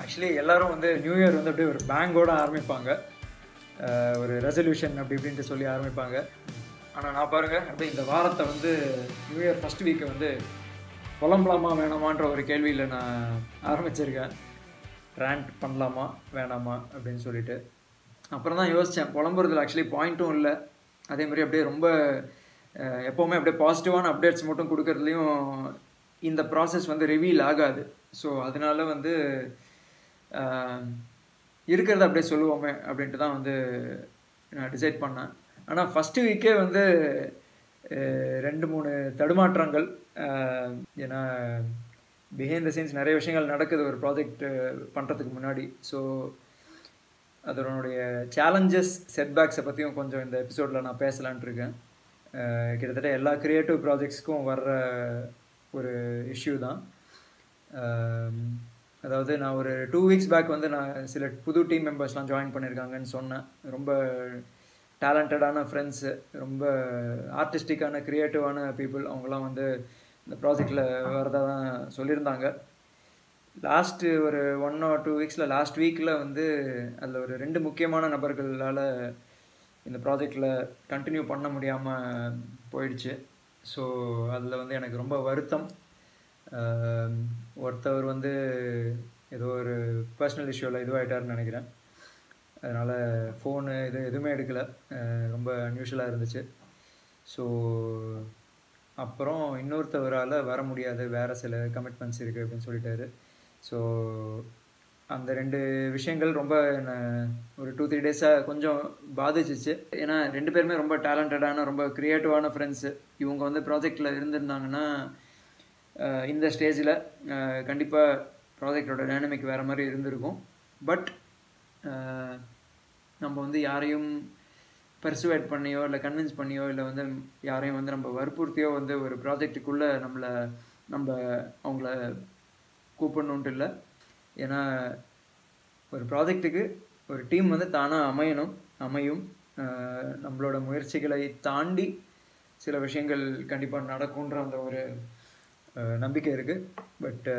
actually எல்லாரும் வந்து new year வந்து அப்படியே ஒரு பேங்கோட ஆரம்பிப்பாங்க அஹ் ஒரு ரெசல்யூஷன் அப்படி இப்படின்ட்டு சொல்லி ஆரம்பிப்பாங்க ஆனால் நான் பாருங்கள் அப்படியே இந்த வாரத்தை வந்து நியூ இயர் ஃபஸ்ட் வீக்கை வந்து புலம்பலாமா வேணாமான்ற ஒரு கேள்வியில் நான் ஆரம்பிச்சிருக்கேன் ரேண்ட் பண்ணலாமா வேணாமா அப்படின்னு சொல்லிட்டு அப்புறம் தான் யோசித்தேன் புலம்புறதுல ஆக்சுவலி பாயிண்ட்டும் இல்லை அதே மாதிரி அப்படியே ரொம்ப அஹ், எப்போவுமே அப்படியே பாசிட்டிவான அப்டேட்ஸ் மட்டும் கொடுக்கறதுலையும் இந்த ப்ராசஸ் வந்து ரிவீல் ஆகாது ஸோ அதனால வந்து அஹ், இருக்கிறத அப்படியே சொல்லுவோமே அப்படின்ட்டு தான் வந்து நான் டிசைட் பண்ணேன் ஆனால் ஃபஸ்ட்டு வீக்கே வந்து அஹ், ரெண்டு மூணு தடுமாற்றங்கள் அஹ், ஏன்னா பிஹைண்ட் த சீன்ஸ் நிறைய விஷயங்கள் நடக்குது ஒரு ப்ராஜெக்ட் பண்ணுறதுக்கு முன்னாடி ஸோ அதனுடைய சேலஞ்சஸ் செட்பேக்ஸை பற்றியும் கொஞ்சம் இந்த எபிசோடில் நான் பேசலான்ட்டு இருக்கேன் அஹ் கிட்டத்தட்ட எல்லா க்ரியேட்டிவ் ப்ராஜெக்ட்ஸ்க்கும் வர்ற ஒரு இஷ்யூ தான் அஹ் அதாவது நான் ஒரு டூ வீக்ஸ் பேக் வந்து நான் சில புது டீம் மெம்பர்ஸ்லாம் ஜாயின் பண்ணியிருக்காங்கன்னு சொன்னேன் ரொம்ப டேலண்டடான ஃப்ரெண்ட்ஸு ரொம்ப ஆர்டிஸ்டிக்கான க்ரியேட்டிவான பீப்புள் அவங்களாம் வந்து இந்த ப்ராஜெக்டில் வரதா தான் சொல்லியிருந்தாங்க லாஸ்ட்டு ஒரு ஒன் ஆர் டூ வீக்ஸில் லாஸ்ட் வீக்கில் வந்து அதில் ஒரு ரெண்டு முக்கியமான நபர்களால் இந்த ப்ராஜெக்டில் கண்டினியூ பண்ண முடியாமல் போயிடுச்சு ஸோ அதில் வந்து எனக்கு ரொம்ப வருத்தம் ஆஹ் ஒருத்தவர் வந்து ஏதோ ஒரு பர்சனல் இஷ்யூவில் இதுவாகிட்டாருன்னு நினைக்கிறேன் அதனால் ஃபோனு இது எதுவுமே எடுக்கலை ஆஹ் ரொம்ப அன்யூஷுவலாக இருந்துச்சு ஸோ அப்புறம் இன்னொருத்தவரால் வர முடியாது வேறு சில கமிட்மெண்ட்ஸ் இருக்குது அப்படின்னு சொல்லிட்டாரு ஸோ அந்த ரெண்டு விஷயங்கள் ரொம்ப என்னை ஒரு டூ த்ரீ டேஸாக கொஞ்சம் பாதிச்சிச்சு ஏன்னா ரெண்டு பேருமே ரொம்ப டேலண்டடான ரொம்ப க்ரியேட்டிவான ஃப்ரெண்ட்ஸு இவங்க வந்து ப்ராஜெக்டில் இருந்திருந்தாங்கன்னா அஹ், இந்த ஸ்டேஜில் கண்டிப்பாக ப்ராஜெக்டோட டைனமிக் வேறு மாதிரி இருந்திருக்கும் பட் நம்ம வந்து யாரையும் பர்சுவேட் பண்ணியோ இல்லை கன்வின்ஸ் பண்ணியோ இல்லை வந்து யாரையும் வந்து நம்ம வற்புறுத்தியோ வந்து ஒரு ப்ராஜெக்ட்டுக்குள்ளே நம்மளை நம்ம அவங்கள கூப்பிடணுன்ட்டு இல்லை ஏன்னா ஒரு ப்ராஜெக்ட்டுக்கு ஒரு டீம் வந்து தானாக அமையணும் அமையும் அஹ் நம்மளோட முயற்சிகளை தாண்டி சில விஷயங்கள் கண்டிப்பாக நடக்குன்ற அந்த ஒரு அஹ், நம்பிக்கை இருக்குது பட்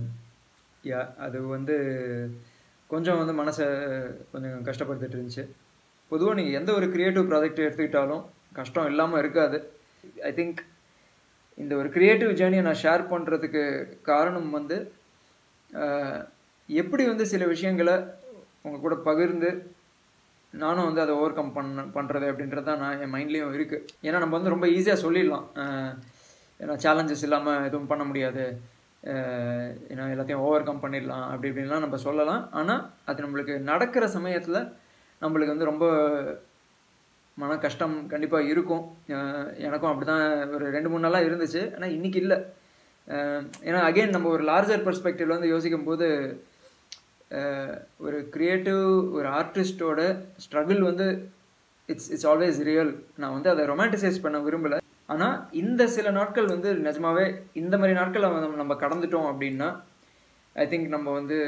யா அது வந்து கொஞ்சம் வந்து மனசை கொஞ்சம் கஷ்டப்படுத்திட்டு இருந்துச்சு பொதுவாக நீங்கள் எந்த ஒரு க்ரியேட்டிவ் ப்ராஜெக்ட் எடுத்துக்கிட்டாலும் கஷ்டம் இல்லாமல் இருக்காது ஐ திங்க் இந்த ஒரு க்ரியேட்டிவ் ஜேர்னியை நான் ஷேர் பண்ணுறதுக்கு காரணம் வந்து ஆஹ், எப்படி வந்து சில விஷயங்களை உங்கள் கூட பகிர்ந்து நானும் வந்து அதை ஓவர் கம் பண்ண பண்ணுறது அப்படின்றது தான் நான் என் மைண்ட்லேயும் இருக்குது ஏன்னா நம்ம வந்து ரொம்ப ஈஸியாக சொல்லிடலாம் ஆஹ், ஏன்னா சேலஞ்சஸ் இல்லாமல் எதுவும் பண்ண முடியாது ஆஹ், ஏன்னா எல்லாத்தையும் ஓவர் கம் பண்ணிடலாம் அப்படி இப்படின்லாம் நம்ம சொல்லலாம் ஆனால் அது நம்மளுக்கு நடக்கிற சமயத்தில் நம்மளுக்கு வந்து ரொம்ப மன கஷ்டம் கண்டிப்பாக இருக்கும் அஹ் எனக்கும் அப்படி தான் ஒரு ரெண்டு மூணு நாளாக இருந்துச்சு ஆனால் இன்றைக்கி இல்லை ஏன்னா அகைன் நம்ம ஒரு லார்ஜர் பெர்ஸ்பெக்டிவ்ல வந்து யோசிக்கும் போது அஹ் ஒரு க்ரியேட்டிவ் ஒரு ஆர்டிஸ்டோட ஸ்ட்ரகிள் வந்து இட்ஸ் இட்ஸ் ஆல்வேஸ் ரியல் நான் வந்து அதை ரொமான்டிசைஸ் பண்ண விரும்பலை ஆனால் இந்த சில நாட்கள் வந்து நிஜமாவே இந்த மாதிரி நாட்களை வந்து நம்ம கடந்துட்டோம் அப்படின்னா ஐ திங்க் நம்ம வந்து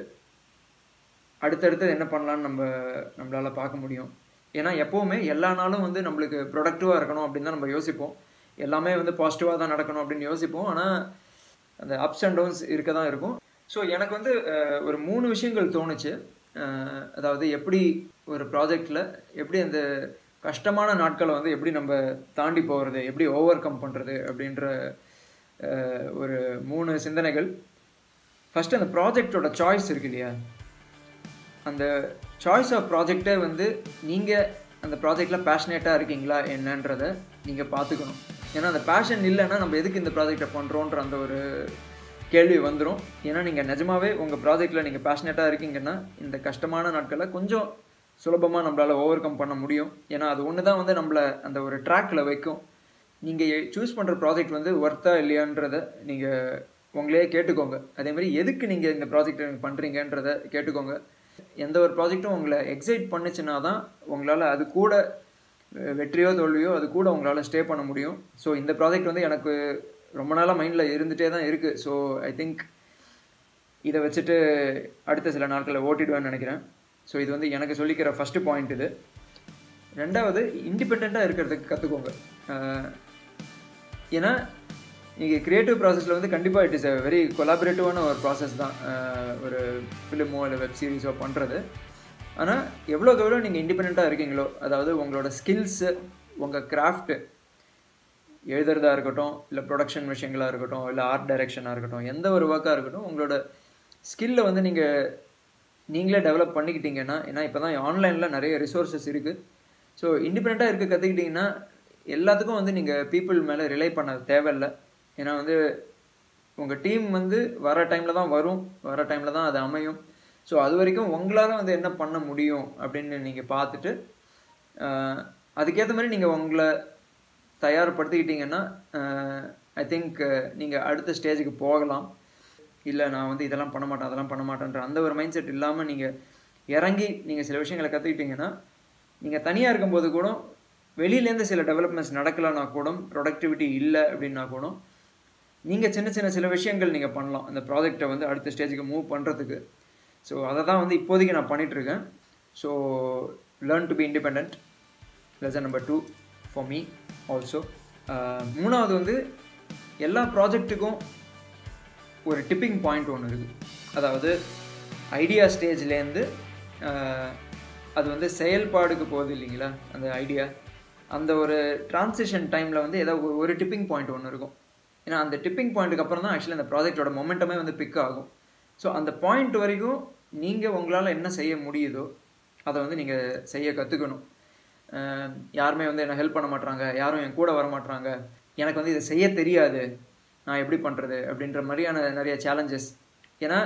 அடுத்தடுத்து என்ன பண்ணலான்னு நம்ம நம்மளால் பார்க்க முடியும் ஏன்னா எப்போவுமே எல்லா நாளும் வந்து நம்மளுக்கு ப்ரொடக்டிவாக இருக்கணும் அப்படின்னு தான் நம்ம யோசிப்போம் எல்லாமே வந்து பாசிட்டிவாக தான் நடக்கணும் அப்படின்னு யோசிப்போம் ஆனால் அந்த அப்ஸ் அண்ட் டவுன்ஸ் இருக்க தான் இருக்கும் ஸோ எனக்கு வந்து அஹ், ஒரு மூணு விஷயங்கள் தோணுச்சு அஹ், அதாவது எப்படி ஒரு ப்ராஜெக்டில் எப்படி அந்த கஷ்டமான நாட்களை வந்து எப்படி நம்ம தாண்டி போகிறது எப்படி ஓவர் கம் பண்ணுறது அப்படின்ற அஹ், ஒரு மூணு சிந்தனைகள் ஃபஸ்ட்டு அந்த ப்ராஜெக்டோட சாய்ஸ் இருக்கு இல்லையா அந்த சாய்ஸ் ஆஃப் ப்ராஜெக்டே வந்து நீங்கள் அந்த ப்ராஜெக்டில் பேஷனேட்டாக இருக்கீங்களா என்னன்றதை நீங்கள் பார்த்துக்கணும் ஏன்னா அந்த பேஷன் இல்லைன்னா நம்ம எதுக்கு இந்த ப்ராஜெக்டை பண்ணுறோன்ற அந்த ஒரு கேள்வி வந்துடும் ஏன்னா நீங்கள் நிஜமாவே உங்கள் ப்ராஜெக்டில் நீங்கள் பேஷனேட்டாக இருக்கீங்கன்னா இந்த கஷ்டமான நாட்களை கொஞ்சம் சுலபமாக நம்மளால் ஓவர் கம் பண்ண முடியும் ஏன்னா அது ஒன்று தான் வந்து நம்மளை அந்த ஒரு ட்ராக்கில் வைக்கும் நீங்கள் சூஸ் பண்ணுற ப்ராஜெக்ட் வந்து ஒர்த்தா இல்லையான்றதை நீங்கள் உங்களே கேட்டுக்கோங்க அதே மாதிரி எதுக்கு நீங்கள் இந்த ப்ராஜெக்ட் பண்ணுறீங்கன்றதை கேட்டுக்கோங்க எந்த ஒரு ப்ராஜெக்ட்டும் உங்களை எக்ஸைட் பண்ணுச்சுன்னா தான் உங்களால் அது கூட அஹ், வெற்றியோ தோல்வியோ அது கூட உங்களால் ஸ்டே பண்ண முடியும் ஸோ இந்த ப்ராஜெக்ட் வந்து எனக்கு ரொம்ப நாளாக மைண்டில் இருந்துகிட்டே தான் இருக்குது ஸோ ஐ திங்க் இதை வச்சுட்டு அடுத்த சில நாட்களில் ஓட்டிடுவேன்னு நினைக்கிறேன் ஸோ இது வந்து எனக்கு சொல்லிக்கிற ஃபஸ்ட்டு பாயிண்ட் இது ரெண்டாவது இண்டிபெண்ட்டாக இருக்கிறதுக்கு கற்றுக்கோங்க ஏன்னா நீங்கள் க்ரியேட்டிவ் ப்ராசஸில் வந்து கண்டிப்பாக இட் இஸ் a வெரி கொலாபரேட்டிவான ஒரு ப்ராசஸ் தான் அஹ், ஒரு ஃபிலிமோ இல்லை வெப் சீரிஸோ பண்ணுறது ஆனால் எவ்வளோக்கு எவ்வளோ நீங்கள் இண்டிபெண்ட்டாக இருக்கீங்களோ அதாவது உங்களோட ஸ்கில்ஸு உங்கள் கிராஃப்ட்டு எழுதுறதா இருக்கட்டும் இல்லை ப்ரொடக்ஷன் விஷயங்களாக இருக்கட்டும் இல்லை ஆர்ட் டைரக்ஷனாக இருக்கட்டும் எந்த ஒரு ஒர்க்காக இருக்கட்டும் உங்களோட ஸ்கில்லை வந்து நீங்கள் நீங்களே டெவலப் பண்ணிக்கிட்டீங்கன்னா ஏன்னா இப்போ தான் ஆன்லைனில் நிறைய ரிசோர்ஸஸ் இருக்குது ஸோ இண்டிபெண்ட்டாக இருக்க கற்றுக்கிட்டிங்கன்னா எல்லாத்துக்கும் வந்து நீங்கள் பீப்புள் மேலே ரிலை பண்ண தேவையில்லை ஏன்னா வந்து உங்கள் டீம் வந்து வர டைமில் தான் வரும் வர டைமில் தான் அது அமையும் ஸோ அது வரைக்கும் உங்களால் வந்து என்ன பண்ண முடியும் அப்படின்னு நீங்கள் பார்த்துட்டு ஆஹ், அதுக்கேற்ற மாதிரி நீங்கள் உங்களை தயார்படுத்திக்கிட்டீங்கன்னா ஐ திங்க் நீங்கள் அடுத்த ஸ்டேஜுக்கு போகலாம் இல்லை நான் வந்து இதெல்லாம் பண்ண மாட்டேன் அதெல்லாம் பண்ண மாட்டேன்ற அந்த ஒரு மைண்ட் செட் இல்லாமல் நீங்கள் இறங்கி நீங்கள் சில விஷயங்களை கற்றுக்கிட்டீங்கன்னா நீங்கள் தனியாக இருக்கும்போது கூட வெளியிலேருந்து சில டெவலப்மெண்ட்ஸ் நடக்கலைன்னா கூட ப்ரொடக்டிவிட்டி இல்லை அப்படின்னா கூட நீங்கள் சின்ன சின்ன சில விஷயங்கள் நீங்கள் பண்ணலாம் அந்த ப்ராஜெக்டை வந்து அடுத்த ஸ்டேஜுக்கு மூவ் பண்ணுறதுக்கு ஸோ அதை தான் வந்து இப்போதைக்கு நான் பண்ணிகிட்ருக்கேன் so learn to be independent lesson number two for me also மூணாவது வந்து எல்லா ப்ராஜெக்ட்டுக்கும் ஒரு டிப்பிங் பாயிண்ட் ஒன்று இருக்குது அதாவது ஐடியா ஸ்டேஜ்லேருந்து அது வந்து செயல்பாடுக்கு போகுது இல்லைங்களா அந்த ஐடியா அந்த ஒரு டிரான்சிஷன் டைமில் வந்து ஏதோ ஒரு- ஒரு டிப்பிங் பாயிண்ட் ஒன்று இருக்கும் ஏன்னா அந்த டிப்பிங் பாயிண்ட்டுக்கு அப்புறம் தான் ஆக்சுவலி அந்த ப்ராஜெக்டோட மொமெண்டமே வந்து பிக் ஆகும் ஸோ அந்த பாயிண்ட் வரைக்கும் நீங்கள் உங்களால் என்ன செய்ய முடியுதோ அதை வந்து நீங்கள் செய்ய கற்றுக்கணும் யாருமே வந்து என்ன ஹெல்ப் பண்ண மாட்றாங்க யாரும் என் கூட வர மாட்றாங்க எனக்கு வந்து இதை செய்ய தெரியாது நான் எப்படி பண்ணுறது அப்படின்ற மாதிரியான நிறைய சேலஞ்சஸ் ஏன்னா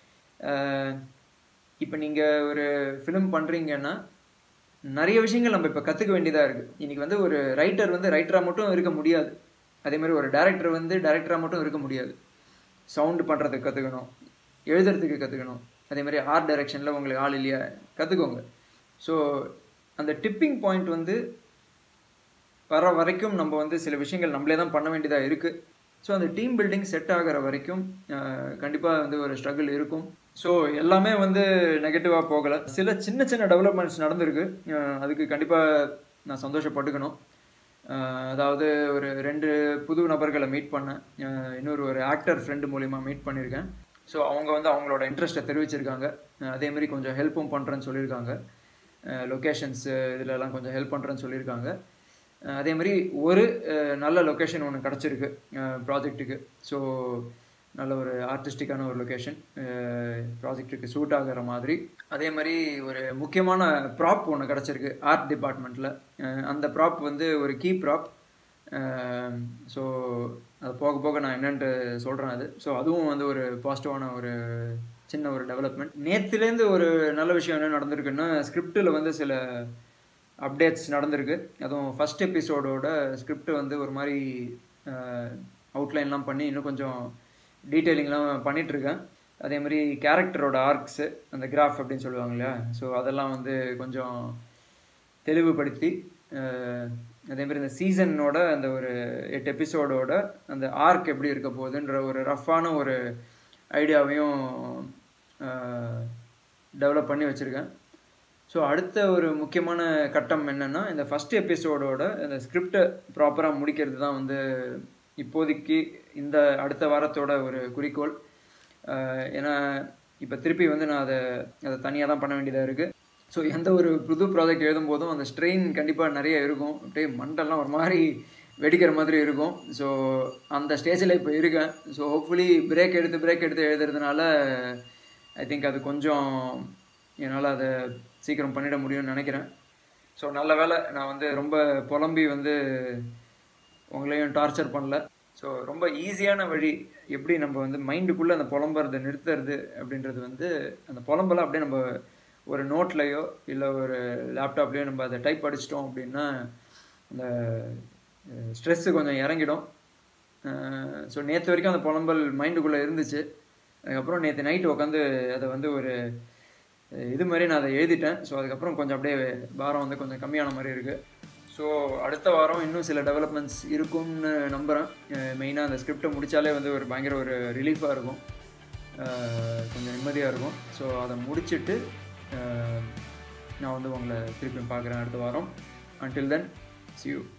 இப்போ நீங்கள் ஒரு ஃபிலிம் பண்ணுறீங்கன்னா நிறைய விஷயங்கள் நம்ம இப்போ கற்றுக்க வேண்டியதாக இருக்குது இன்றைக்கி வந்து ஒரு ரைட்டர் வந்து ரைட்டராக மட்டும் இருக்க முடியாது அதே மாதிரி ஒரு டேரக்டர் வந்து டேரக்டராக மட்டும் இருக்க முடியாது சவுண்டு பண்ணுறதுக்கு கற்றுக்கணும் எழுதுறதுக்கு கற்றுக்கணும் அதே மாதிரி ஆர்ட் டைரக்ஷனில் உங்களுக்கு ஆள் இல்லையா கற்றுக்கோங்க ஸோ அந்த டிப்பிங் பாயிண்ட் வந்து வர வரைக்கும் நம்ம வந்து சில விஷயங்கள் நம்மளே தான் பண்ண வேண்டியதாக இருக்குது ஸோ அந்த டீம் பில்டிங் செட் ஆகிற வரைக்கும் கண்டிப்பாக வந்து ஒரு ஸ்ட்ரகிள் இருக்கும் ஸோ எல்லாமே வந்து நெகட்டிவாக போகலை சில சின்ன சின்ன டெவலப்மெண்ட்ஸ் நடந்திருக்கு அஹ் அதுக்கு கண்டிப்பாக நான் சந்தோஷப்பட்டுக்கணும் அஹ் அதாவது ஒரு ரெண்டு புது நபர்களை மீட் பண்ணேன் அஹ் இன்னொரு ஒரு ஆக்டர் ஃப்ரெண்டு மூலிமா மீட் பண்ணியிருக்கேன் ஸோ அவங்க வந்து அவங்களோட இன்ட்ரெஸ்ட்டை தெரிவிச்சிருக்காங்க அஹ் அதே மாதிரி கொஞ்சம் ஹெல்ப்பும் பண்ணுறேன்னு சொல்லியிருக்காங்க லொக்கேஷன்ஸ் இதிலெல்லாம் கொஞ்சம் ஹெல்ப் பண்ணுறேன்னு சொல்லியிருக்காங்க அஹ் அதே மாதிரி ஒரு அஹ் நல்ல லொக்கேஷன் ஒன்று கிடச்சிருக்கு ப்ராஜெக்ட்டுக்கு ஸோ நல்ல ஒரு ஆர்டிஸ்டிக்கான ஒரு லொக்கேஷன் ப்ராஜெக்ட்டுக்கு சூட் ஆகிற மாதிரி அதே மாதிரி ஒரு முக்கியமான ப்ராப் ஒன்று கிடச்சிருக்கு ஆர்ட் டிபார்ட்மெண்ட்டில் அந்த ப்ராப் வந்து ஒரு கீ ப்ராப் ஸோ அது போக போக நான் என்னன்ட்டு சொல்கிறேன் அது ஸோ அதுவும் வந்து ஒரு பாசிட்டிவான ஒரு சின்ன ஒரு டெவலப்மெண்ட் நேற்றுலேருந்து ஒரு நல்ல விஷயம் என்ன நடந்திருக்குன்னா ஸ்கிரிப்டில் வந்து சில அப்டேட்ஸ் நடந்திருக்கு அதுவும் ஃபஸ்ட் எபிசோடோட ஸ்கிரிப்ட் வந்து ஒரு மாதிரி அவுட்லைன்லாம் பண்ணி இன்னும் கொஞ்சம் டீட்டெயிலிங்லாம் பண்ணிகிட்ருக்கேன் அதே மாதிரி கேரக்டரோட ஆர்க்ஸு அந்த கிராஃப் அப்படின்னு சொல்லுவாங்க இல்லையா ஸோ அதெல்லாம் வந்து கொஞ்சம் தெளிவுபடுத்தி அஹ், அதே மாதிரி இந்த சீசனோட அந்த ஒரு எட்டு எபிசோடோட அந்த ஆர்க் எப்படி இருக்க போகுதுன்ற ஒரு ரஃப்பான ஒரு ஐடியாவையும் டெவலப் பண்ணி வச்சுருக்கேன் ஸோ அடுத்த ஒரு முக்கியமான கட்டம் என்னென்னா இந்த ஃபஸ்ட் எபிசோடோட இந்த ஸ்கிரிப்டை ப்ராப்பராக முடிக்கிறது தான் வந்து இப்போதைக்கு இந்த அடுத்த வாரத்தோட ஒரு குறிக்கோள் அஹ் ஏன்னா இப்போ திருப்பி வந்து நான் அதை அதை தனியாக தான் பண்ண வேண்டியதாக இருக்குது ஸோ எந்த ஒரு புது ப்ராஜெக்ட் எழுதும் போதும் அந்த ஸ்ட்ரெயின் கண்டிப்பாக நிறைய இருக்கும் அப்படியே மண்டெல்லாம் ஒரு மாதிரி வெடிக்கிற மாதிரி இருக்கும் ஸோ அந்த ஸ்டேஜில் இப்போ இருக்கேன் ஸோ ஹோப்ஃபுல்லி பிரேக் எடுத்து பிரேக் எடுத்து எழுதுறதுனால ஐ திங்க் அது கொஞ்சம் என்னால் அதை சீக்கிரம் பண்ணிட முடியும்னு நினைக்கிறேன் ஸோ நல்ல வேளை நான் வந்து ரொம்ப புலம்பி வந்து உங்களையும் டார்ச்சர் பண்ணல ஸோ ரொம்ப ஈஸியான வழி எப்படி நம்ம வந்து மைண்டுக்குள்ளே அந்த புலம்புறதை நிறுத்துறது அப்படின்றது வந்து அந்த புலம்பெல்லாம் அப்படியே நம்ம ஒரு நோட்லேயோ இல்லை ஒரு லேப்டாப்லேயோ நம்ம அதை டைப் அடிச்சிட்டோம் அப்படின்னா அந்த ஸ்ட்ரெஸ்ஸு கொஞ்சம் இறங்கிடும் ஸோ நேற்று வரைக்கும் அந்த புலம்பல் மைண்டுக்குள்ளே இருந்துச்சு அதுக்கப்புறம் நேற்று நைட்டு உட்காந்து அதை வந்து ஒரு இது மாதிரி நான் அதை எழுதிட்டேன் ஸோ அதுக்கப்புறம் கொஞ்சம் அப்படியே பாரம் வந்து கொஞ்சம் கம்மியான மாதிரி இருக்குது ஸோ அடுத்த வாரம் இன்னும் சில டெவலப்மெண்ட்ஸ் இருக்கும்னு நம்புகிறேன் மெயினாக அந்த ஸ்கிரிப்டை முடித்தாலே வந்து ஒரு பயங்கர ஒரு ரிலீஃபாக இருக்கும் அஹ் கொஞ்சம் நிம்மதியாக இருக்கும் ஸோ அதை முடிச்சிட்டு அஹ் நான் வந்து உங்களை திருப்பி பார்க்குறேன் அடுத்த வாரம் அன்டில் தென் see you